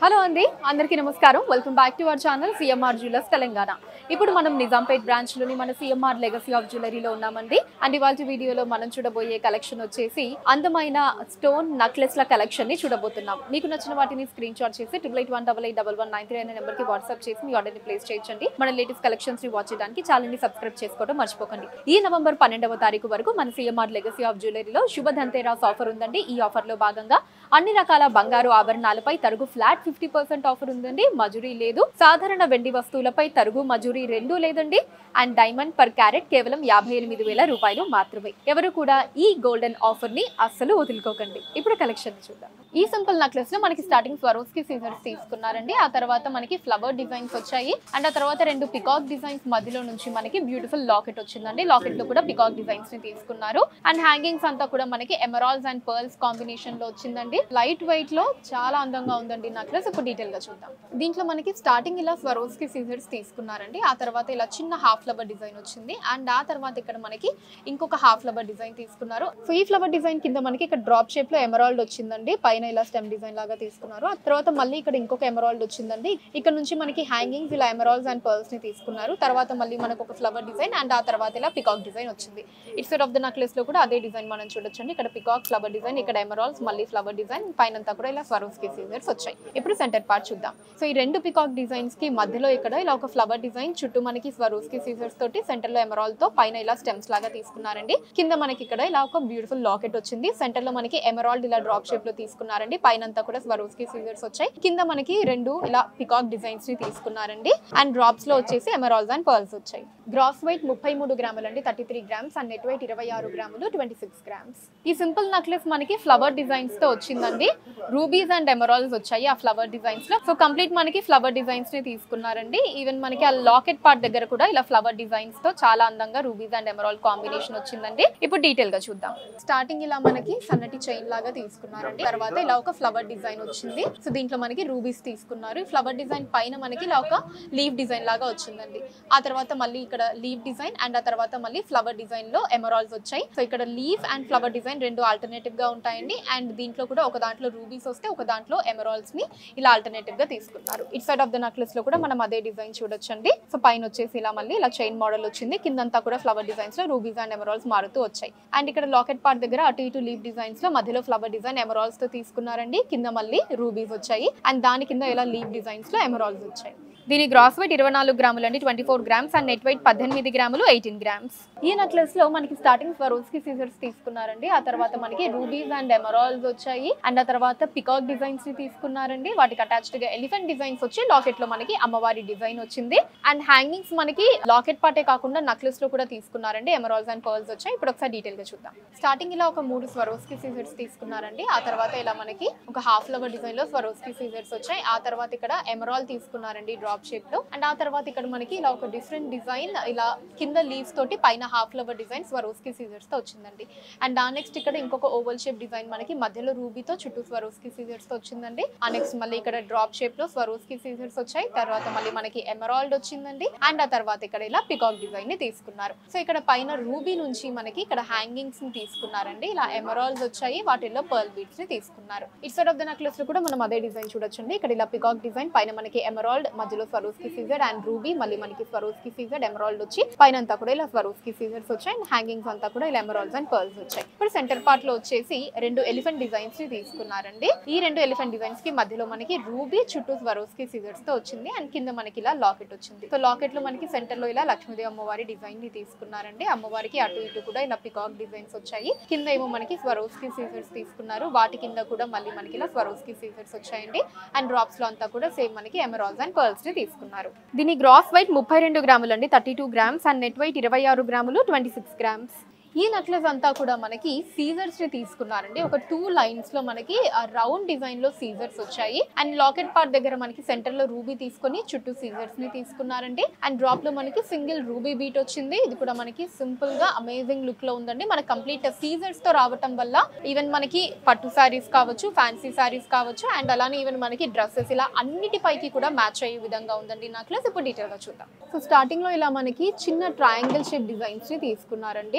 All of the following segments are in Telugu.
హలో అండి అందరికీ నమస్కారం welcome back to our channel CMR Jewellers Telangana ఇప్పుడు మనం నిజాంపేట్ బ్రాంచ్ లోని మన సిఎంఆర్ లెగసీ ఆఫ్ జ్యువెలరీలో ఉన్నామండి అండ్ ఇవాళ వీడియోలో మనం చూడబోయే కలెక్షన్ వచ్చేసి అందమైన స్టోన్ నక్లెస్ల కలెక్షన్ ని చూడబోతున్నాం మీకు నచ్చిన వాటిని స్క్రీన్ షాట్ చేసి triple eight one double eight double one nine three అనే నెంబర్ కి వాట్సాప్ చేసి మీ ఆర్డర్ ని ప్లేస్ చేయొచ్చండి మన లేటెస్ట్ కలెక్షన్స్ ని వాచ్ చేయడానికి ఛానల్ ని సబ్స్క్రైబ్ చేసుకోవడం మర్చిపోకండి ఈ నవంబర్ పన్నెండవ తారీఖు వరకు మన సిఎంఆర్ లెగసీ ఆఫ్ జ్యువెలరీలో శుభ ధంతేరాస్ ఆఫర్ ఉందండి ఈ ఆఫర్ లో భాగంగా అన్ని రకాల బంగారు ఆభరణాలపై తరుగు ఫ్లాట్ ఫిఫ్టీ పర్సెంట్ ఆఫర్ ఉందండి మజూరీ లేదు సాధారణ వెండి వస్తువులపై తరుగు మజూరీ రెండూ లేదండి అండ్ డైమండ్ పర్ క్యారెట్ కేవలం యాభై ఎనిమిది వేల రూపాయలు మాత్రమే ఎవరు కూడా ఈ గోల్డెన్ ఆఫర్ ని అస్సలు వదులుకోకండి ఇప్పుడు కలెక్షన్ చూద్దాం ఈ సింపుల్ నెక్లెస్ లో మనకి స్టార్టింగ్ స్వరోస్ కి సీజర్స్ తీసుకున్నారండి ఆ తర్వాత మనకి ఫ్లవర్ డిజైన్స్ వచ్చాయి అండ్ ఆ తర్వాత రెండు పికాక్ డిజైన్స్ మధ్యలో నుంచి మనకి బ్యూటిఫుల్ లాకెట్ వచ్చిందండి లాకెట్ లో కూడా పికాక్ డిజైన్స్ ని తీసుకున్నారు అండ్ హ్యాంగింగ్స్ అంతా కూడా మనకి ఎమరాల్స్ అండ్ పర్ల్స్ కాంబినేషన్ లో వచ్చిందండి లైట్ వెయిట్ లో చాలా అందంగా ఉందండి నెక్లెస్ ఇప్పుడు డీటెయిల్ గా చూద్దాం దీంట్లో మనకి స్టార్టింగ్ ఇలా స్వరోస్ కి సీజర్స్ తీసుకున్నారండి ఆ తర్వాత ఇలా చిన్న హాఫ్ ఫ్లవర్ డిజైన్ వచ్చింది అండ్ ఆ తర్వాత ఇక్కడ మనకి ఇంకొక హాఫ్ ఫ్లవర్ డిజైన్ తీసుకున్నారు సో ఈ ఫ్లవర్ డిజైన్ కింద మనకి ఇక్కడ డ్రాప్ షేప్ లో ఎమరాల్డ్ వచ్చిందండి పైన ఇలా స్టెమ్ డిజైన్ లాగా తీసుకున్నారు ఆ తర్వాత మళ్ళీ ఇక్కడ ఇంకొక ఎమరాల్డ్ వచ్చిందండి ఇక్కడ నుంచి మనకి హ్యాంగింగ్స్ ఇలా ఎమరాల్స్ అండ్ పర్ల్స్ ని తీసుకున్నారు తర్వాత మళ్ళీ మనకు ఒక ఫ్లవర్ డిజైన్ అండ్ ఆ తర్వాత ఇలా పికాక్ డిజైన్ వచ్చింది it side of the necklace లో కూడా అదే డిజైన్ మనం చూడొచ్చండి ఇక్కడ పికాక్ ఫ్లవర్ డిజైన్ ఇక్కడ ఎమరాల్స్ మళ్ళీ ఫ్లవర్ డిజైన్ పైన అంతా కూడా ఇలా స్వరోస్ కి సీజర్స్ వచ్చాయి ఇప్పుడు సెంటర్ పార్ట్ చూద్దాం సో ఈ రెండు పికాక్ డిజైన్స్ కి మధ్యలో ఇక్కడ ఇలా ఒక ఫ్లవర్ డిజైన్ చుట్టూ మనకి స్వరోస్ కి సీజర్స్ తోటి సెంటర్ లో ఎమరాల్ తో పైన ఇలా స్టెమ్స్ లాగా తీసుకున్నారండి కింద మనకి ఇక్కడ ఇలా ఒక బ్యూటిఫుల్ లాకెట్ వచ్చింది సెంటర్ లో మనకి ఎమరాల్డ్ ఇలా డ్రాప్ షేప్ లో తీసుకున్నారండి పైన అంతా కూడా స్వరోస్ కి సీజర్స్ వచ్చాయి కింద మనకి రెండు ఇలా పికాక్ డిజైన్స్ ని తీసుకున్నారండి అండ్ డ్రాప్స్ లో వచ్చేసి ఎమరాల్స్ అండ్ పర్ల్స్ వచ్చాయి గ్రాస్ వెయిట్ ముప్పై మూడు గ్రాములు అండి thirty three grams and net weight ఇరవై ఆరు గ్రాములు ట్వంటీ సిక్స్ గ్రామ్స్ ఈ సింపుల్ నెక్లెస్ మనకి ఫ్లవర్ డిజైన్స్ తో వచ్చిందండి రూబీస్ అండ్ ఎమరాల్స్ వచ్చాయి ఆ ఫ్లవర్ డిజైన్స్ లో సో కంప్లీట్ మనకి ఫ్లవర్ డిజైన్స్ ని తీసుకున్నారండి ఈవెన్ మనకి ఆ లాకెట్ పార్ట్ దగ్గర కూడా ఇలా ఫ్లవర్ డిజైన్స్ తో చాలా అందంగా రూబీస్ అండ్ ఎమరాల్ కాంబినేషన్ వచ్చిందండి ఇప్పుడు డీటెయిల్ గా చూద్దాం స్టార్టింగ్ ఇలా మనకి సన్నటి చైన్ లాగా తీసుకున్నారండి తర్వాత ఇలా ఒక ఫ్లవర్ డిజైన్ వచ్చింది సో దీంట్లో మనకి రూబీస్ తీసుకున్నారు ఈ ఫ్లవర్ డిజైన్ పైన మనకి ఇలా ఒక లీవ్ డిజైన్ లాగా వచ్చిందండి ఆ తర్వాత మళ్ళీ ఇక్కడ లీవ్ డిజైన్ అండ్ ఆ తర్వాత మళ్ళీ ఫ్లవర్ డిజైన్ లో ఎమరాల్స్ వచ్చాయి సో ఇక్కడ లీవ్ అండ్ ఫ్లవర్ డిజైన్ రెండు ఆల్టర్నేటివ్ గా ఉంటాయండి అండ్ దీంట్లో కూడా ఒక దాంట్లో రూబీస్ వస్తే ఒక దాంట్లో ఎమరాల్స్ ని ఇలా ఆల్టర్నేటివ్ గా తీసుకున్నారు it side of the necklace లో కూడా మనం అదే డిజైన్ చూడొచ్చండి సో పైన వచ్చేసి ఇలా మళ్ళీ ఇలా చైన్ మోడల్ వచ్చింది కిందంతా కూడా ఫ్లవర్ డిజైన్స్ లో రూబీస్ అండ్ ఎమరాల్స్ మారుతూ వచ్చాయి అండ్ ఇక్కడ లాకెట్ పార్ట్ దగ్గర అటు ఇటు లీవ్ డిజైన్స్ లో మధ్యలో ఫ్లవర్ డిజైన్ ఎమరాల్స్ తో తీసుకున్నారండి కింద మళ్ళీ రూబీస్ వచ్చాయి అండ్ దాని కింద ఇలా లీవ్ డిజైన్స్ లో ఎమరాల్స్ వచ్చాయి దీని గ్రాస్ వెయిట్ ఇరవై నాలుగు గ్రాములు అండి twenty four grams and net weight పద్దెనిమిది గ్రాములు ఎయిటీన్ గ్రామ్స్ ఈ నెక్లెస్ లో మనకి స్టార్టింగ్ స్వరోస్ కి సీజర్స్ తీసుకున్నారండి ఆ తర్వాత మనకి రూబీస్ అండ్ ఎమరాల్స్ వచ్చాయి అండ్ ఆ తర్వాత పికాక్ డిజైన్స్ ని తీసుకున్నారండి వాటికి అటాచ్డ్ గా ఎలిఫెంట్ డిజైన్స్ వచ్చి లాకెట్ లో మనకి అమ్మవారి డిజైన్ వచ్చింది అండ్ హ్యాంగింగ్స్ మనకి లాకెట్ పాటే కాకుండా నెక్లెస్ లో కూడా తీసుకున్నారండి ఎమరాల్స్ అండ్ పర్ల్స్ వచ్చాయి ఇప్పుడు ఒకసారి డీటెయిల్ గా చూద్దాం స్టార్టింగ్ ఇలా ఒక మూడు స్వరోస్ కి సీజర్స్ తీసుకున్నారండి ఆ తర్వాత ఇలా మనకి ఒక హాఫ్ ఫ్లవర్ డిజైన్ లో స్వరోస్ కి సీజర్స్ వచ్చాయి ఆ తర్వాత ఇక్కడ ఎమరాల్ తీసుకున్నారండి డ్రాప్ షేప్ లో అండ్ ఆ తర్వాత ఇక్కడ మనకి ఇలా ఒక డిఫరెంట్ డిజైన్ ఇలా కింద లీవ్స్ తోటి పైన హాఫ్ ఫ్లవర్ డిజైన్ స్వరోస్ కి సీజర్స్ తో వచ్చిందండి అండ్ ఆ నెక్స్ట్ ఇక్కడ ఇంకొక ఓవల్ షేప్ డిజైన్ మనకి మధ్యలో రూబీతో చుట్టూ స్వరోస్ కి సీజర్స్ తో వచ్చిందండి ఆ నెక్స్ట్ మళ్ళీ ఇక్కడ డ్రాప్ షేప్ లో స్వరోస్ కి సీజర్స్ వచ్చాయి తర్వాత మళ్ళీ మనకి ఎమరాల్డ్ వచ్చిందండి అండ్ ఆ తర్వాత ఇక్కడ ఇలా పికాక్ డిజైన్ ని తీసుకున్నారు సో ఇక్కడ పైన రూబీ నుంచి మనకి ఇక్కడ హ్యాంగింగ్స్ ని తీసుకున్నారండి ఇలా ఎమరాల్డ్స్ వచ్చాయి వాటిల్లో పర్ల్ బీట్స్ ని తీసుకున్నారు it side of the necklace లో కూడా మనం అదే డిజైన్ చూడొచ్చండి ఇక్కడ ఇలా పికాక్ డిజైన్ పైన మనకి ఎమరాల్డ్ మధ్యలో స్వరోస్ కి సీజర్ అండ్ రూబీ మళ్ళీ మనకి స్వరోస్ కి సీజర్ ఎమరాల్డ్ వచ్చి పైన అంతా కూడా ఇలా స్వరోస్ కి సీజర్స్ వచ్చాయి అండ్ హ్యాంగింగ్స్ అంతా కూడా ఇలా ఎమరాల్డ్స్ అండ్ పర్ల్స్ వచ్చాయి ఇప్పుడు సెంటర్ పార్ట్ లో వచ్చేసి రెండు ఎలిఫెంట్ డిజైన్స్ ని తీసుకున్నారండి ఈ రెండు ఎలిఫెంట్ డిజైన్స్ కి మధ్యలో మనకి రూబీ చుట్టూ స్వరోస్ కి సీజర్స్ తో వచ్చింది అండ్ కింద మనకి ఇలా లాకెట్ వచ్చింది సో లాకెట్ లో మనకి సెంటర్ లో ఇలా లక్ష్మీదేవి అమ్మవారి డిజైన్ ని తీసుకున్నారండి అమ్మవారికి అటు ఇటు కూడా ఇలా పికాక్ డిజైన్స్ వచ్చాయి కింద ఏమో మనకి స్వరోస్ కి సీజర్స్ తీసుకున్నారు వాటి కింద కూడా మళ్ళీ మనకి ఇలా స్వరోస్ కి సీజర్స్ వచ్చాయండి అండ్ డ్రాప్స్ లో అంతా కూడా సేమ్ మనకి ఎమరాల్స్ అండ్ పర్ల్స్ ని తీసుకున్నారు దీని గ్రాస్ వెయిట్ ముప్పై రెండు గ్రాములు అండి thirty two grams and net weight ఇరవై ఆరు గ్రాములు ట్వంటీ సిక్స్ గ్రామ్స్ ఈ నెక్లెస్ అంతా కూడా మనకి సీజర్స్ ని తీసుకున్నారండి ఒక టూ లైన్స్ లో మనకి రౌండ్ డిజైన్ లో సీజర్స్ వచ్చాయి అండ్ లాకెట్ పార్ట్ దగ్గర మనకి సెంటర్ లో రూబీ తీసుకొని చుట్టూ సీజర్స్ ని తీసుకున్నారండి అండ్ డ్రాప్ లో మనకి సింగిల్ రూబీ బీట్ వచ్చింది ఇది కూడా మనకి సింపుల్ గా అమేజింగ్ లుక్ లో ఉందండి మన కంప్లీట్ సీజర్స్ తో రావటం వల్ల ఈవెన్ మనకి పట్టు శారీస్ కావచ్చు ఫ్యాన్సీ శారీస్ కావచ్చు అండ్ అలానే ఈవెన్ మనకి డ్రెస్సెస్ ఇలా అన్నిటిపైకి కూడా మ్యాచ్ అయ్యే విధంగా ఉందండి నెక్లెస్ ఇప్పుడు డీటెయిల్ గా చూద్దాం సో స్టార్టింగ్ లో ఇలా మనకి చిన్న ట్రయాంగిల్ షేప్ డిజైన్స్ ని తీసుకున్నారండి మనకి ఇలా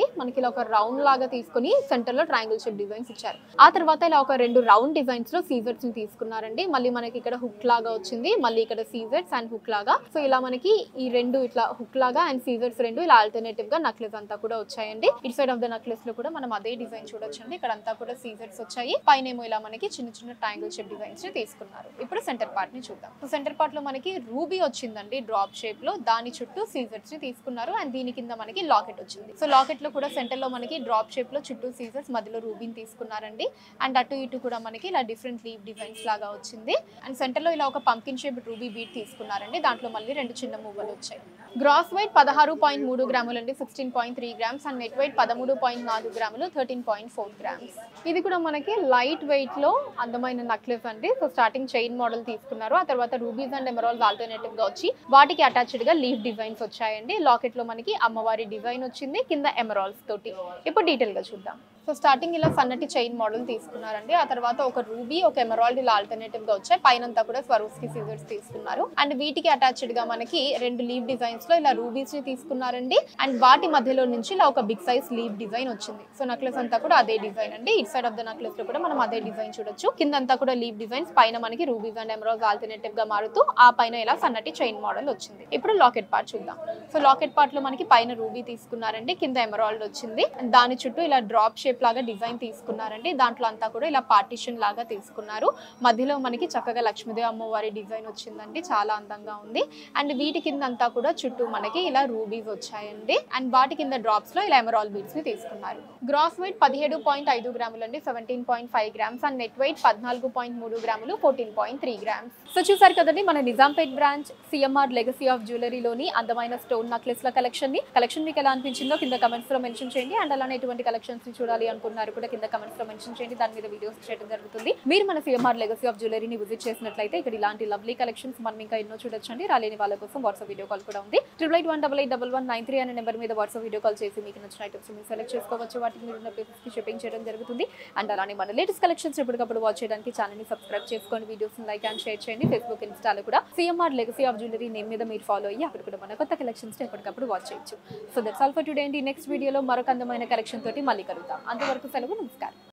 ఇలా ఒక రౌండ్ లాగా తీసుకుని సెంటర్ లో ట్రయాంగిల్ షేప్ డిజైన్స్ ఇచ్చారు ఆ తర్వాత ఇలా ఒక రెండు రౌండ్ డిజైన్స్ లో సీజర్స్ ని తీసుకున్నారండి మళ్ళీ మనకి ఇక్కడ హుక్ లాగా వచ్చింది మళ్ళీ ఇక్కడ సీజర్స్ అండ్ హుక్ లాగా సో ఇలా మనకి ఈ రెండు ఇట్లా హుక్ లాగా అండ్ సీజర్స్ రెండు ఇలా ఆల్టర్నేటివ్ గా నక్లెస్ అంతా కూడా వచ్చాయండి ఇటు సైడ్ ఆఫ్ ద నక్లెస్ లో కూడా మనం అదే డిజైన్ చూడొచ్చండి ఇక్కడ అంతా కూడా సీజర్స్ వచ్చాయి పైన ఏమో ఇలా మనకి చిన్న చిన్న ట్రయాంగిల్ షేప్ డిజైన్స్ ని తీసుకున్నారు ఇప్పుడు సెంటర్ పార్ట్ ని చూద్దాం సో సెంటర్ పార్ట్ లో మనకి రూబీ వచ్చిందండి డ్రాప్ షేప్ లో దాని చుట్టూ సీజర్స్ ని తీసుకున్నారు అండ్ దీని కింద మనకి లాకెట్ వచ్చింది సో లాకెట్ లో కూడా సెంటర్ లో మనకి డ్రాప్ షేప్ లో చుట్టూ సీజర్స్ మధ్యలో రూబీని తీసుకున్నారండి అండ్ అటు ఇటు కూడా మనకి ఇలా డిఫరెంట్ లీవ్ డిజైన్స్ లాగా వచ్చింది అండ్ సెంటర్ లో ఇలా ఒక పంకిన్ షేప్ రూబీ బీట్ తీసుకున్నారండి దాంట్లో మళ్ళీ రెండు చిన్న మువ్వలు వచ్చాయి గ్రాస్ వెయిట్ పదహారు పాయింట్ మూడు గ్రాములు అండి sixteen point three grams and net weight పదమూడు పాయింట్ నాలుగు గ్రాములు థర్టీన్ పాయింట్ ఫోర్ గ్రామ్స్ ఇది కూడా మనకి లైట్ వెయిట్ లో అందమైన నక్లెస్ అండి సో స్టార్టింగ్ చైన్ మోడల్ తీసుకున్నారు ఆ తర్వాత రూబీస్ అండ్ ఎమరాల్స్ ఆల్టర్నేటివ్ గా వచ్చి వాటికి అటాచ్డ్ గా లీఫ్ డిజైన్స్ వచ్చాయండి లాకెట్ లో మనకి అమ్మవారి డిజైన్ వచ్చింది కింద ఎమరాల్స్ తోటి ఇప్పుడు డీటెయిల్ గా చూద్దాం సో స్టార్టింగ్ ఇలా సన్నటి చైన్ మోడల్ తీసుకున్నారండి ఆ తర్వాత ఒక రూబీ ఒక ఎమరాల్డ్ ఇలా ఆల్టర్నేటివ్ గా వచ్చాయి పైనంతా కూడా స్వరూస్కి సీజర్స్ తీసుకున్నారు అండ్ వీటికి అటాచ్డ్ గా మనకి రెండు లీవ్ డిజైన్స్ లో ఇలా రూబీస్ ని తీసుకున్నారండి అండ్ వాటి మధ్యలో నుంచి ఇలా ఒక బిగ్ సైజ్ లీవ్ డిజైన్ వచ్చింది సో నక్లెస్ అంతా కూడా అదే డిజైన్ అండి it side of the necklace లో కూడా మనం అదే డిజైన్ చూడొచ్చు కింద అంతా కూడా లీవ్ డిజైన్స్ పైన మనకి రూబీస్ అండ్ ఎమరాల్స్ ఆల్టర్నేటివ్ గా మారుతూ ఆ పైన ఇలా సన్నటి చైన్ మోడల్ వచ్చింది ఇప్పుడు లాకెట్ పార్ట్ చూద్దాం సో లాకెట్ పార్ట్ లో మనకి పైన రూబీ తీసుకున్నారండి కింద ఎమరాల్డ్ వచ్చింది అండ్ దాని చుట్టూ ఇలా డ్రాప్ షేప్ లాగా డిజైన్ తీసుకున్నారండి దాంట్లో అంతా కూడా ఇలా పార్టిషన్ లాగా తీసుకున్నారు మధ్యలో మనకి చక్కగా లక్ష్మీదేవి అమ్మవారి డిజైన్ వచ్చిందండి చాలా అందంగా ఉంది అండ్ వీటి కింద అంతా కూడా చుట్టూ మనకి ఇలా రూబీస్ వచ్చాయండి అండ్ వాటి కింద డ్రాప్స్ లో ఇలా ఎమరాల్ బీడ్స్ ని తీసుకున్నారు గ్రాస్ వెయిట్ పదిహేడు పాయింట్ ఐదు గ్రాములు అండి seventeen point five grams and net weight పద్నాలుగు పాయింట్ మూడు గ్రాములు fourteen point three grams so చూసారు కదండి మన Nizampet branch CMR legacy of జ్యువెలరీలోని అందమైన స్టోన్ నక్లెస్ల కలెక్షన్ ని కలెక్షన్ మీకు ఎలా అనిపించిందో కింద కమెంట్స్ లో మెన్షన్ చేయండి అండ్ అలానే ఎటువంటి కలెక్షన్స్ ని చూడాలి అనుకున్నారు కూడా కింద కమెంట్స్ లో మెన్షన్ చేయండి దాని మీద వీడియోస్ చేయడం జరుగుతుంది మీరు మన సిఎంఆర్ లెగసీ ఆఫ్ జ్యువెలరీని విజిట్ చేసినట్లయితే ఇక్కడ ఇలాంటి లవ్లీ కలెక్షన్స్ మనం ఇంకా ఎన్నో చూడొచ్చండి రాలేని వాళ్ళ కోసం వాట్సాప్ వీడియో కాల్ కూడా ఉంది triple eight one double eight double one nine three అనే నెంబర్ మీద వాట్సాప్ వీడియో కాల్ చేసి మీకు నచ్చిన ఐటమ్స్ మీరు సెలెక్ట్ చేసుకోవచ్చు వాటికి మీరు ఉన్న ప్లేసెస్ కి షిప్పింగ్ చేయడం జరుగుతుంది అండ్ అలానే మన లేటెస్ట్ కలెక్షన్స్ ఎప్పటికప్పుడు వాచ్ చేయడానికి ఛానల్ ని సబ్స్క్రైబ్ చేసుకోండి వీడియోస్ లైక్ అండ్ షేర్ చేయండి ఫేస్బుక్ ఇన్స్టాలో కూడా CMR legacy of jewellery name మీద మీరు ఫాలో అయ్యి అక్కడ కూడా మన కొత్త కలెక్షన్స్ ఎప్పటికప్పుడు వాచ్ చేయొచ్చు so that's all for today అండి నెక్స్ట్ వీడియోలో మరొక అందమైన కలెక్షన్ తోటి మళ్ళీ కలుగుతాం అంతవరకు సెలవు నమస్కారం